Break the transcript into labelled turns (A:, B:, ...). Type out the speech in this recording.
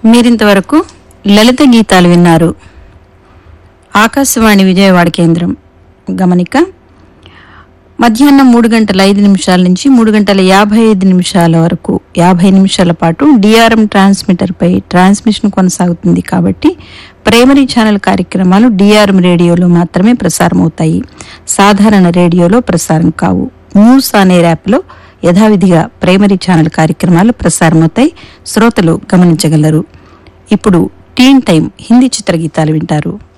A: మీరింతవరకు లలిత గీతాలు విన్నారు ఆకాశవాణి విజయవాడ కేంద్రం గమనిక మధ్యాహ్నం మూడు గంటల ఐదు నిమిషాల నుంచి మూడు గంటల యాభై ఐదు నిమిషాల వరకు యాభై నిమిషాల పాటు డిఆర్ఎం ట్రాన్స్మిటర్పై ట్రాన్స్మిషన్ కొనసాగుతుంది కాబట్టి ప్రైమరీ ఛానల్ కార్యక్రమాలు డిఆర్ఎం రేడియోలో మాత్రమే ప్రసారం అవుతాయి సాధారణ రేడియోలో ప్రసారం కావు న్యూస్ అనే యాప్లో యథావిధిగా ప్రైమరీ ఛానల్ కార్యక్రమాలు ప్రసారమవుతాయి శ్రోతలు గమనించగలరు ఇప్పుడు టీన్ టైం హిందీ చిత్రగీతాలు వింటారు